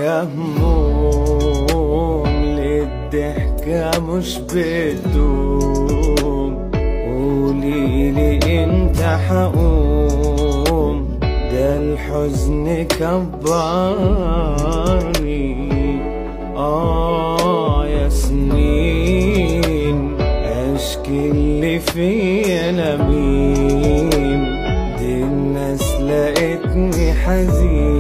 يا هموم للضحكة مش بتدوم قوليلي انت حقوم ده الحزن كبرني اه يا سنين اشكي اللي فيا لمين دي الناس لقيتني حزين